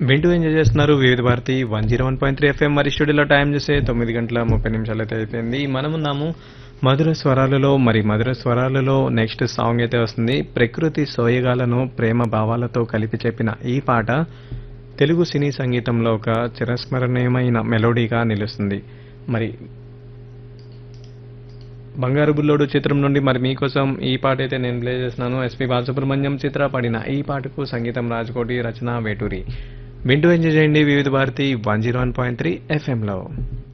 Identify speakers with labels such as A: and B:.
A: వింటూ ఎంజాయ్ చేస్తున్నారు Vividh Bharati one zero one point three F M మరి స్టూడియోలో టైం చూస్తే తొమ్మిది గంటల ముప్పై నిమిషాలు అయితే అయిపోయింది మనమున్నాము మధుర స్వరాలలో మరి మధుర స్వరాలలో నెక్స్ట్ సాంగ్ అయితే వస్తుంది ప్రకృతి సోయగాలను ప్రేమ భావాలతో కలిపి చెప్పిన ఈ పాట తెలుగు సినీ సంగీతంలో ఒక చిరస్మరణీయమైన మెలోడీగా నిలుస్తుంది మరి బంగారు బుల్లోడు చిత్రం నుండి మరి మీకోసం ఈ పాట అయితే నేను ప్లే చేస్తున్నాను ఎస్పి బాలసుబ్రహ్మణ్యం చిత్ర పాడిన ఈ పాటకు సంగీతం రాజకోటి రచన వేటూరి వింటూ ఎంజాయ్ చేయండి Vividh Bharati one zero one point three ఎఫ్ఎంలో